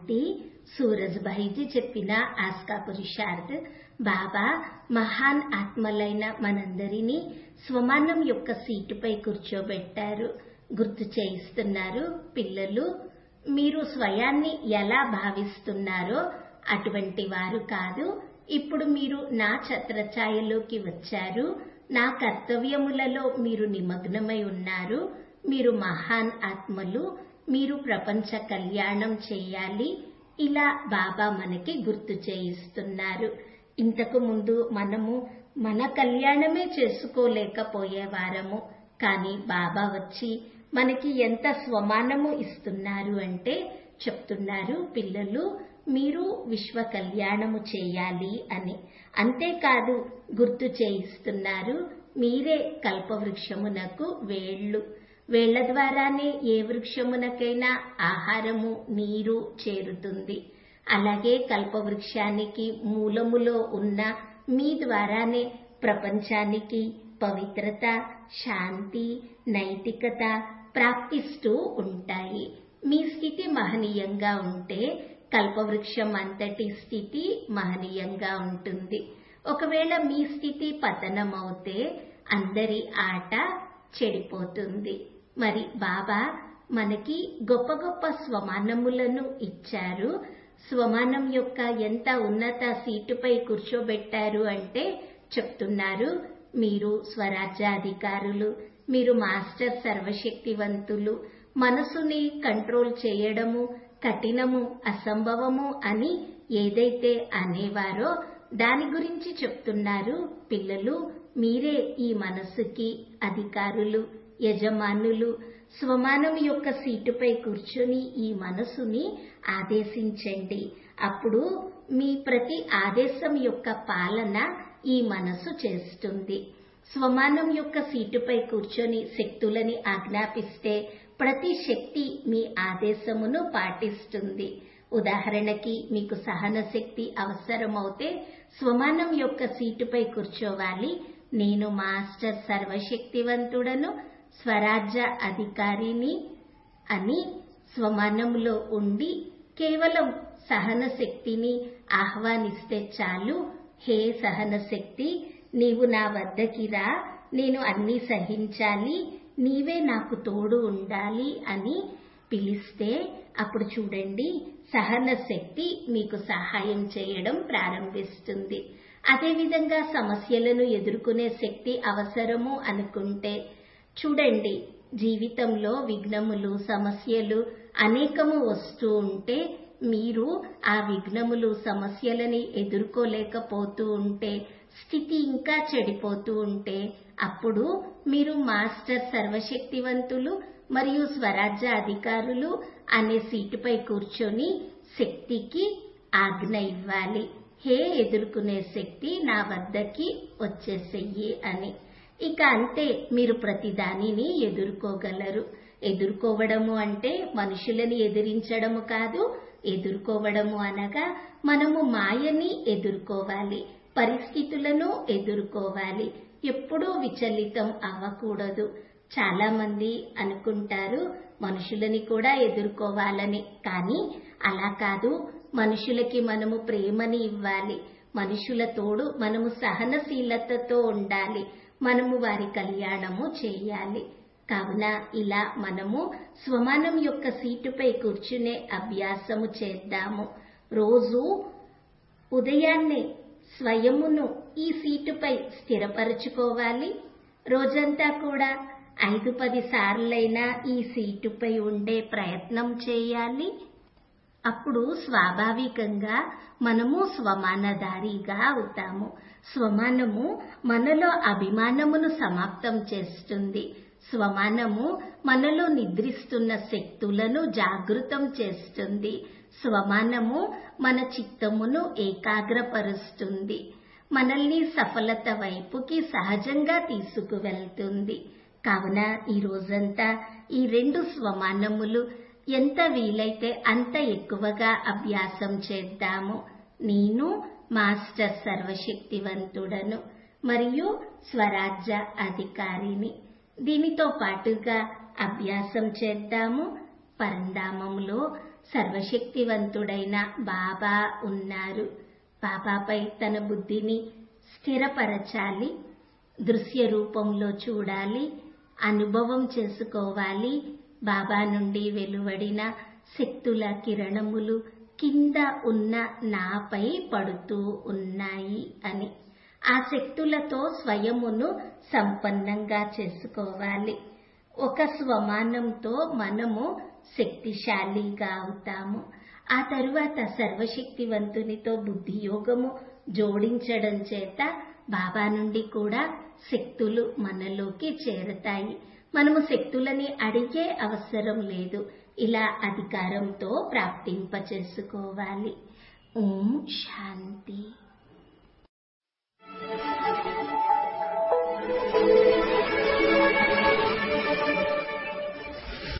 శాంతి సూరజ్భాయిజీ చెప్పిన ఆస్కా పురుషార్థ్ బాబా మహాన్ ఆత్మలైన మనందరినీ స్వమానం యొక్క సీటుపై కూర్చోబెట్టారు గుర్తు చేయిస్తున్నారు పిల్లలు మీరు స్వయాన్ని ఎలా భావిస్తున్నారో అటువంటి వారు కాదు ఇప్పుడు మీరు నా ఛత్రఛాయలోకి వచ్చారు నా కర్తవ్యములలో మీరు నిమగ్నమై ఉన్నారు మీరు మహాన్ ఆత్మలు మీరు ప్రపంచ కళ్యాణం చేయాలి ఇలా బాబా మనకి గుర్తు చేయిస్తున్నారు ఇంతకు ముందు మనము మన కళ్యాణమే చేసుకోలేకపోయేవారము కానీ బాబా వచ్చి మనకి ఎంత స్వమానము ఇస్తున్నారు అంటే చెప్తున్నారు పిల్లలు మీరు విశ్వ కళ్యాణము చేయాలి అని అంతేకాదు గుర్తు చేయిస్తున్నారు మీరే కల్పవృక్షమునకు వేళ్ళు వేళ్ల ద్వారానే ఏ వృక్షమునకైనా ఆహారము నీరు చేరుతుంది అలాగే కల్పవృక్షానికి మూలములో ఉన్న మీ ద్వారానే ప్రపంచానికి పవిత్రత శాంతి నైతికత ప్రాప్తిస్తూ ఉంటాయి మీ స్థితి మహనీయంగా ఉంటే కల్పవృక్షం అంతటి స్థితి మహనీయంగా ఉంటుంది ఒకవేళ మీ స్థితి పతనమవుతే అందరి ఆట చెడిపోతుంది మరి బాబా మనకి గొప్ప గొప్ప స్వమానములను ఇచ్చారు స్వమానం యొక్క ఎంత ఉన్నత సీటుపై కూర్చోబెట్టారు అంటే చెప్తున్నారు మీరు స్వరాజ్యాధికారులు మీరు మాస్టర్ సర్వశక్తివంతులు మనసుని కంట్రోల్ చేయడము కఠినము అసంభవము అని ఏదైతే అనేవారో దాని గురించి చెప్తున్నారు పిల్లలు మీరే ఈ మనస్సుకి అధికారులు యజమానులు స్వమానం యొక్క సీటుపై కూర్చొని ఈ మనసుని ఆదేశించండి అప్పుడు మీ ప్రతి ఆదేశం యొక్క పాలన ఈ మనసు చేస్తుంది స్వమానం యొక్క సీటుపై కూర్చొని శక్తులని ఆజ్ఞాపిస్తే ప్రతి శక్తి మీ ఆదేశమును పాటిస్తుంది ఉదాహరణకి మీకు సహన శక్తి అవసరమవుతే స్వమానం యొక్క సీటుపై కూర్చోవాలి నేను మాస్టర్ సర్వశక్తివంతుడను స్వరాజ్య అధికారిని అని స్వమానంలో ఉండి కేవలం సహన శక్తిని ఆహ్వానిస్తే చాలు హే సహన శక్తి నీవు నా వద్దకి రా నేను అన్ని సహించాలి నీవే నాకు తోడు ఉండాలి అని పిలిస్తే అప్పుడు చూడండి సహన శక్తి మీకు సహాయం చేయడం ప్రారంభిస్తుంది అదేవిధంగా సమస్యలను ఎదుర్కొనే శక్తి అవసరము అనుకుంటే చూడండి జీవితంలో విఘ్నములు సమస్యలు అనేకము వస్తూ ఉంటే మీరు ఆ విఘ్నములు సమస్యలని ఎదుర్కోలేకపోతూ ఉంటే స్థితి ఇంకా చెడిపోతూ ఉంటే అప్పుడు మీరు మాస్టర్ సర్వశక్తివంతులు మరియు స్వరాజ్య అధికారులు అనే సీటుపై కూర్చొని శక్తికి ఆజ్ఞ ఇవ్వాలి హే ఎదుర్కొనే శక్తి నా వద్దకి వచ్చేసెయ్యి అని ఇక అంతే మీరు ప్రతి దానిని ఎదుర్కోగలరు ఎదుర్కోవడము అంటే మనుషులని ఎదిరించడము కాదు ఎదుర్కోవడము అనగా మనము మాయని ఎదుర్కోవాలి పరిస్థితులను ఎదుర్కోవాలి ఎప్పుడూ విచలితం అవ్వకూడదు చాలా మంది అనుకుంటారు మనుషులని కూడా ఎదుర్కోవాలని కానీ అలా కాదు మనుషులకి మనము ప్రేమని ఇవ్వాలి మనుషుల తోడు మనము సహనశీలతతో ఉండాలి మనము వారి కళ్యాణము చేయాలి కావున ఇలా మనము స్వమానం యొక్క సీటుపై కూర్చునే అభ్యాసము చేద్దాము రోజు ఉదయాన్నే స్వయమును ఈ సీటుపై స్థిరపరచుకోవాలి రోజంతా కూడా ఐదు పది సార్లైనా ఈ సీటుపై ఉండే ప్రయత్నం చేయాలి అప్పుడు స్వాభావికంగా మనము స్వమానధారిగా అవుతాము స్వమానము మనలో అభిమానమును సమాప్తం చేస్తుంది స్వమానము మనలో నిద్రిస్తున్న శక్తులను జాగృతం చేస్తుంది స్వమానము మన చిత్తమును ఏకాగ్రపరుస్తుంది మనల్ని సఫలత వైపుకి సహజంగా తీసుకువెళ్తుంది కావున ఈ రోజంతా ఈ రెండు స్వమానములు ఎంత వీలైతే అంత ఎక్కువగా అభ్యాసం చేద్దాము నేను మాస్టర్ సర్వశక్తివంతుడను మరియు స్వరాజ్య అధికారిని దీనితో పాటుగా అభ్యాసం చేద్దాము పరంధామంలో సర్వశక్తివంతుడైన బాబా ఉన్నారు బాబాపై తన బుద్ధిని స్థిరపరచాలి దృశ్య రూపంలో చూడాలి అనుభవం చేసుకోవాలి బాబా నుండి వెలువడిన శక్తుల కిరణములు కింద ఉన్న నాపై పడుతూ ఉన్నాయి అని ఆ శక్తులతో స్వయమును సంపన్నంగా చేసుకోవాలి ఒక స్వమానంతో మనము శక్తిశాలిగా అవుతాము ఆ తరువాత సర్వశక్తివంతునితో బుద్ధి యోగము జోడించడం చేత బాబా నుండి కూడా శక్తులు మనలోకి చేరతాయి మనము శక్తులని అడిగే అవసరం లేదు ఇలా అధికారంతో ప్రాప్తింప చేసుకోవాలి ఓం శాంతి